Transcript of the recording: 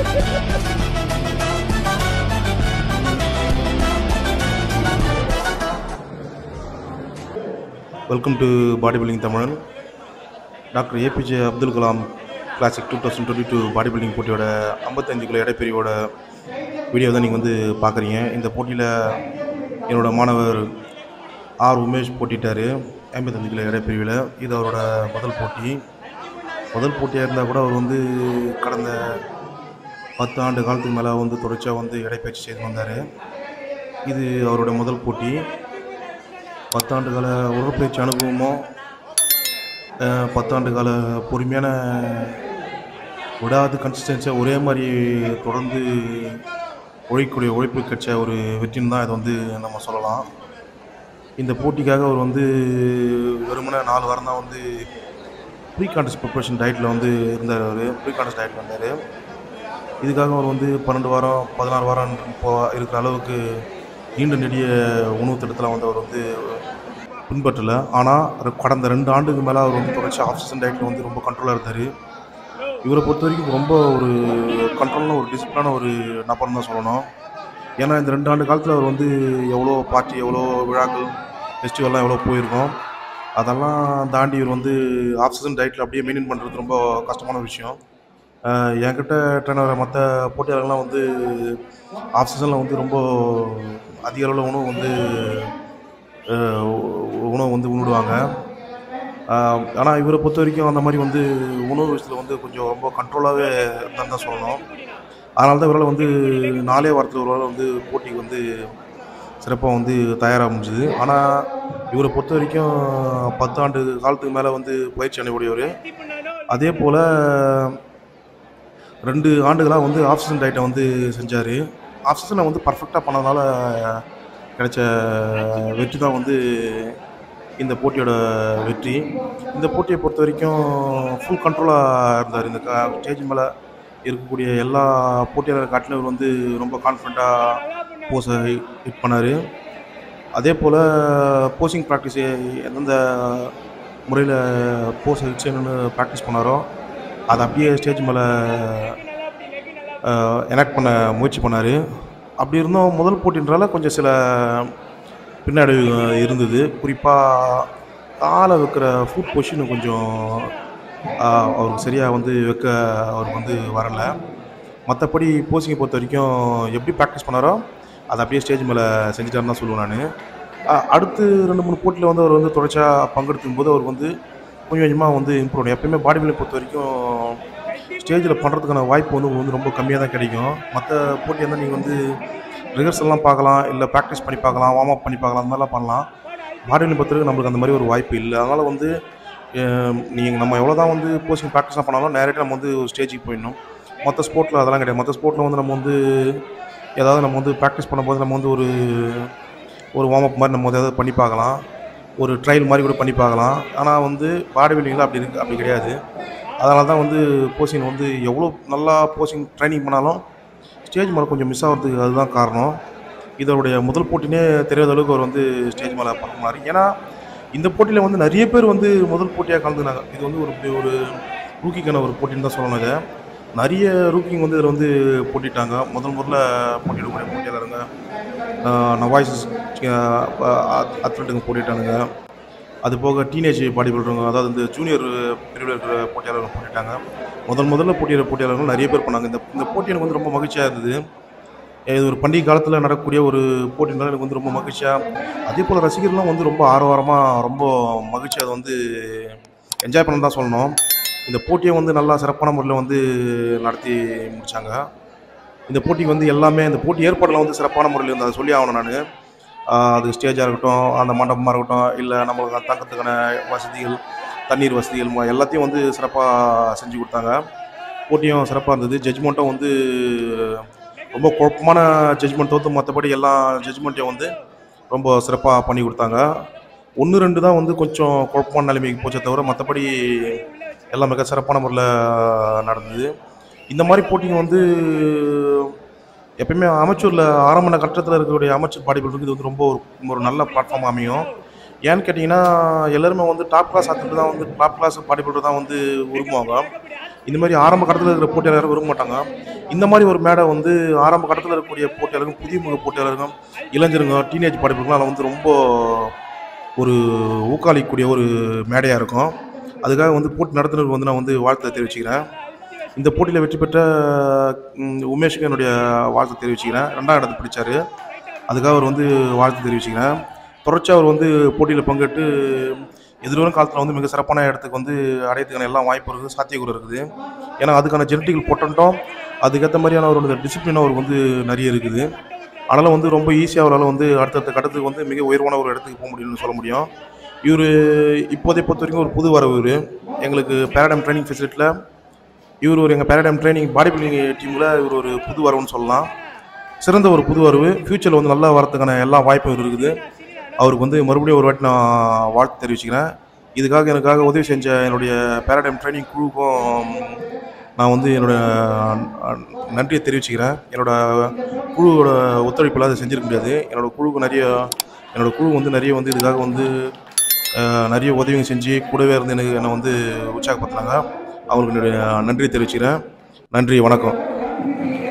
welcome to body building தமிழன் doctor APJ Abdul Kalam classic two thousand twenty two body building போட்டியோட ஐம்பத்தஞ்சு kilo எடைப்பிரிவோட video தான் நீங்கள் வந்து பார்க்குறீங்க இந்த போட்டியில் என்னோட மாணவர் ஆர் உமேஷ் போட்டிட்டார் ஐம்பத்தஞ்சு கிலோ எடைப்பிரிவில் இது அவரோட முதல் போட்டி முதல் போட்டியாக இருந்தால் கூட அவர் வந்து கடந்த பத்து ஆண்டு காலத்துக்கு மேலே வந்து தொடர்ச்சியாக வந்து எடைப்பயிற்சி செய்து வந்தார் இது அவரோட முதல் போட்டி பத்தாண்டு கால உடற்பயிற்சி அனுபவமும் அஹ், பத்தாண்டு கால பொறுமையான விடாது கன்சிஸ்டன்சியாக ஒரே மாதிரி தொடர்ந்து உழைக்கக்கூடிய உழைப்பு கிடைச்ச ஒரு வெற்றின்னு தான் இதை வந்து நம்ம சொல்லலாம் இந்த போட்டிக்காக அவர் வந்து வெறுமனே நாலு வாரம் தான் வந்து ப்ரீ கான்டெஸ்ட் ப்ரிப்பரேஷன் டயட்டில் வந்து இருந்தார் அவர் ப்ரீ கான்டெஸ்ட் டயட்டில் வந்தார் இதுக்காக அவர் வந்து பன்னெண்டு வாரம் பதினாறு வாரம் போ இருக்கிற அளவுக்கு நீண்ட நெடிய உணவு திட்டத்தில் வந்து அவர் வந்து பின்பற்றலை ஆனால் கடந்த ரெண்டு ஆண்டுக்கு மேலே அவர் வந்து தொடர்ச்சி ஆக்சிஜன் டயட்டில் வந்து ரொம்ப கண்ட்ரோலாக இருந்தார் இவரை பொறுத்த வரைக்கும் ரொம்ப ஒரு கண்ட்ரோலான ஒரு டிசிப்ளான ஒரு நபர்னு தான் சொல்லணும் ஏன்னா இந்த ரெண்டு ஆண்டு காலத்தில் அவர் வந்து எவ்வளோ பார்ட்டி எவ்வளோ விழாக்கள் ஃபெஸ்டிவல்லாம் எவ்வளோ போயிருக்கோம் அதெல்லாம் தாண்டி இவர் வந்து ஆக்சிஜன் டயட்டில் அப்படியே மெயின்டைன் பண்ணுறது ரொம்ப கஷ்டமான விஷயம் ஆஹ் என்கிட்ட ட்ரெயினர் மற்ற போட்டியாளர்கள்லாம் வந்து ஆக்சிஜனில் வந்து ரொம்ப அதிக அளவில் உணவு வந்து ஆஹ் உ- உணவு வந்து உண்ணுடுவாங்க ஆனால் இவரை பொறுத்த வரைக்கும் அந்த மாதிரி வந்து உணவு விஷயத்தில் வந்து கொஞ்சம் ரொம்ப கண்ட்ரோலாகவே இருந்தான்னு தான் சொல்லணும் அதனால தான் இவரால் வந்து நாலே வாரத்தில் ஒரு வாரம் வந்து போட்டிக்கு வந்து சிறப்பாக வந்து தயாராக முடிஞ்சுது ஆனால் இவரை பொறுத்த வரைக்கும் பத்தாண்டு காலத்துக்கு மேலே வந்து பயிற்சி அனுபவடையவர் அதே போல் ரெண்டு ஆண்டுகளாக வந்து ஆக்சிஜன் டயட்டை வந்து செஞ்சார் ஆக்சிஜனை வந்து பர்ஃபெக்டாக பண்ணதுனால கிடைச்ச வெற்றி தான் வந்து இந்த போட்டியோட வெற்றி இந்த போட்டியை பொறுத்த வரைக்கும் ஃபுல் கண்ட்ரோலாக இருந்தார் இந்த ஸ்டேஜ் மேலே இருக்கக்கூடிய எல்லா போட்டியாளர் காட்டிலும் இவர் வந்து ரொம்ப கான்ஃபிடண்ட்டாக போஸை ஹிட் பண்ணார் அதே போல் போசிங் ப்ராக்டிஸ் எந்தெந்த முறையில் போஸை ஹிட் செய்யணும்னு ப்ராக்டிஸ் பண்ணாரோ அதை அப்படியே ஸ்டேஜ் மேலே எனாக்ட் பண்ண முயற்சி பண்ணார் அப்படி இருந்தும் முதல் போட்டின்றால கொஞ்சம் சில பின்னாடி இருந்தது குறிப்பாக காலை வைக்கிற ஃபுட் பொசிஷன் கொஞ்சம் ஆஹ், அவருக்கு சரியாக வந்து வைக்க அவருக்கு வந்து வரலை மற்றபடி போசிங்கை பொறுத்த வரைக்கும் எப்படி ப்ராக்டிஸ் பண்ணாரோ அதை அப்படியே ஸ்டேஜ் மேலே செஞ்சுட்டாருன்னு தான் சொல்லுவேன் நான் அடுத்து ரெண்டு மூணு போட்டியில் வந்து அவர் வந்து தொடர்ச்சியாக பங்கெடுக்கும் போது அவர் வந்து கொஞ்சம் கொஞ்சமாக வந்து இம்ப்ரூவ் ஆகும் எப்பயுமே பாடி பில்டிங் பொறுத்த வரைக்கும் ஸ்டேஜில் பண்ணுறதுக்கான வாய்ப்பு வந்து உங்களுக்கு வந்து ரொம்ப கம்மியாக தான் கிடைக்கும் மற்ற போட்டியாக இருந்தால் நீங்கள் வந்து ரிஹர்சல்லாம் பார்க்கலாம் இல்லை ப்ராக்டிஸ் பண்ணி பார்க்கலாம் வார்ம் அப் பண்ணி பார்க்கலாம் அந்த மாதிரிலாம் பண்ணலாம் பாடி பில்டிங் பொறுத்த வரைக்கும் நம்மளுக்கு அந்த மாதிரி ஒரு வாய்ப்பு இல்லை அதனால் வந்து நீங்கள் நம்ம எவ்வளோ தான் வந்து போஸ்டிங் ப்ராக்டிஸ்லாம் பண்ணாலும் நேரடியாக நம்ம வந்து ஒரு ஸ்டேஜுக்கு போயிடணும் மற்ற ஸ்போர்ட்டில் அதெல்லாம் கிடையாது மற்ற ஸ்போர்ட்டில் வந்து நம்ம வந்து ஏதாவது நம்ம வந்து ப்ராக்டிஸ் பண்ணும்போது நம்ம வந்து ஒரு ஒரு வார்ம் அப் மாதிரி நம்ம வந்து ஏதாவது பண்ணி பார்க்கலாம் ஒரு ட்ரையல் மாதிரி கூட பண்ணி பார்க்கலாம் ஆனால் வந்து பாடி பில்டிங்கில் அப்படி இருக்கு அப்படி கிடையாது அதனால தான் வந்து போசிங் வந்து எவ்வளோ நல்லா போசிங் ட்ரைனிங் பண்ணாலும் ஸ்டேஜ் மேலே கொஞ்சம் மிஸ் ஆகிறதுக்கு அதுதான் காரணம் இதோடைய முதல் போட்டினே தெரியாத அளவுக்கு அவர் வந்து ஸ்டேஜ் மேலே பறக்குனார் ஏன்னா இந்த போட்டியில் வந்து நிறைய பேர் வந்து முதல் போட்டியாக கலந்துனாங்க இது வந்து ஒரு இப்படி ஒரு ரூக்கிக்கான ஒரு போட்டின்னு தான் சொல்லணும் இதை நிறைய ரூக்கிங் வந்து இதில் வந்து போட்டிட்டாங்க முதல் முதல்ல போட்டியிடக்கூடிய போட்டியாளருங்க நவாய்ஸ் அத்லட்டுங்க போட்டிட்டானுங்க அது போக டீனேஜ் பாடி பில்டருங்க அதாவது இந்த ஜூனியர் பிரிவில் இருக்கிற போட்டியாளர்கள் போட்டிட்டாங்க முதல் முதல்ல போட்டியிட போட்டியாளர்கள் நிறைய பேர் பண்ணாங்க இந்த இந்த போட்டி எனக்கு வந்து ரொம்ப மகிழ்ச்சியாக இருந்தது இது ஒரு பண்டிகை காலத்தில் நடக்கக்கூடிய ஒரு போட்டினால எனக்கு வந்து ரொம்ப மகிழ்ச்சியாக அதே போல் ரசிகர்களும் வந்து ரொம்ப ஆரவாரமாக ரொம்ப மகிழ்ச்சியாக அதை வந்து என்ஜாய் பண்ண தான் சொல்லணும் இந்த போட்டியை வந்து நல்லா சிறப்பான முறையில் வந்து நடத்தி முடித்தாங்க இந்த போட்டிக்கு வந்து எல்லாமே இந்த போட்டி ஏற்பாடுலாம் வந்து சிறப்பான முறையில் இருந்தது அதை சொல்லி ஆகணும் நான் அது ஸ்டேஜாக இருக்கட்டும் அந்த மண்டபமாக இருக்கட்டும் இல்லை நம்மளுக்கு தங்கத்துக்கான வசதிகள் தண்ணீர் வசதிகள் ம- எல்லாத்தையும் வந்து சிறப்பாக செஞ்சு கொடுத்தாங்க போட்டியும் சிறப்பாக இருந்தது ஜட்ஜ்மெண்ட்டும் வந்து ரொம்ப குழப்பமான ஜட்ஜ்மெண்ட் தவிர்த்து மற்றபடி எல்லா ஜட்ஜ்மெண்ட்டையும் வந்து ரொம்ப சிறப்பாக பண்ணி கொடுத்தாங்க ஒன்று ரெண்டு தான் வந்து கொஞ்சம் குழப்பமான நிலைமைக்கு போச்சே தவிர மற்றபடி எல்லாம் மிக சிறப்பான முறையில் நடந்தது இந்த மாதிரி போட்டிங்க வந்து எப்பயுமே அமைச்சூரில் ஆரம்ப கட்டத்தில் இருக்கக்கூடிய அமைச்சர் பாடி பில்டருக்கு இது வந்து ரொம்ப ஒரு ஒரு நல்ல பிளாட்ஃபார்ம் அமையும் ஏன்னு கேட்டிங்கன்னா எல்லாருமே வந்து டாப் கிளாஸ் அத்லெட் தான் வந்து டாப் கிளாஸ் பாடி பில்டர் தான் வந்து விரும்புவாங்க இந்த மாதிரி ஆரம்ப கட்டத்தில் இருக்கிற போட்டியாளர் யாரும் விரும்ப மாட்டாங்க இந்த மாதிரி ஒரு மேடை வந்து ஆரம்ப கட்டத்தில் இருக்கக்கூடிய போட்டியாளருக்கும் புதிய முக போட்டியாளருக்கும் இளைஞருங்க டீனேஜ் படிப்புக்கெலாம் வந்து ரொம்ப ஒரு ஊக்காளிக்கக்கூடிய ஒரு மேடையாக இருக்கும் அதுக்காக வந்து போட்டி நடத்துனருக்கு வந்து நான் வந்து வாழ்த்தை தெரிவிச்சுக்கிறேன் இந்த போட்டியில் வெற்றி பெற்ற ம், உமேஷுக்கு என்னுடைய வாழ்த்தை தெரிவிச்சுக்கிறேன் ரெண்டாம் இடத்தை பிடிச்சாரு அதுக்காக அவர் வந்து வாழ்த்து தெரிவிச்சுக்கிறேன் தொடர்ச்சியாக அவர் வந்து போட்டியில் பங்கேற்று எதிர்வரும் காலத்தில் வந்து மிக சிறப்பான இடத்துக்கு வந்து அடையத்துக்கான எல்லாம் வாய்ப்பு இருக்குது சாத்தியக்கூறு இருக்குது ஏன்னா அதுக்கான ஜெனட்டிக்கல் பொட்டன்ட்டும் அதுக்கேற்ற மாதிரியான அவரோட டிசிப்ளினும் அவருக்கு வந்து நிறைய இருக்குது அதனால் வந்து ரொம்ப ஈஸியாக அவரால் வந்து அடுத்தடுத்த கட்டத்துக்கு வந்து மிக உயர்வான ஒரு இடத்துக்கு போக முடியும்னு சொல்ல முடியும் இவர் இப்போதை பொறுத்த வரைக்கும் ஒரு புது வரவு இவர் எங்களுக்கு பேரடைம் ட்ரைனிங் ஃபெசிலிட்டியில் இவர் ஒரு எங்கள் பேரடைம் ட்ரைனிங் பாடி பில்டிங் டீமில் இவர் ஒரு புது வரவுன்னு சொல்லலாம் சிறந்த ஒரு புது வரவு ஃப்யூச்சரில் வந்து நல்லா வரதுக்கான எல்லா வாய்ப்பும் இவருக்கு இருக்குது அவருக்கு வந்து மறுபடியும் ஒரு வாட்டி நான் வாழ்த்து தெரிவிச்சுக்கிறேன் இதுக்காக எனக்காக உதவி செஞ்ச என்னுடைய பேரடைம் ட்ரைனிங் குழுவுக்கும் நான் வந்து என்னோட அஹ், நன்றியை தெரிவிச்சுக்கிறேன் என்னோட குழுவோட ஒத்துழைப்பில் அதை செஞ்சிருக்க முடியாது என்னோட குழுவுக்கு நிறைய என்னோட குழு வந்து நிறைய வந்து இதுக்காக வந்து அஹ், நிறைய உதவிங்க செஞ்சு கூடவே இருந்து எனக்கு என்னை வந்து உற்சாகப்படுத்தினாங்க அவங்களுக்கு என்னுடைய நன்றி தெரிவிச்சுக்கிறேன் நன்றி வணக்கம்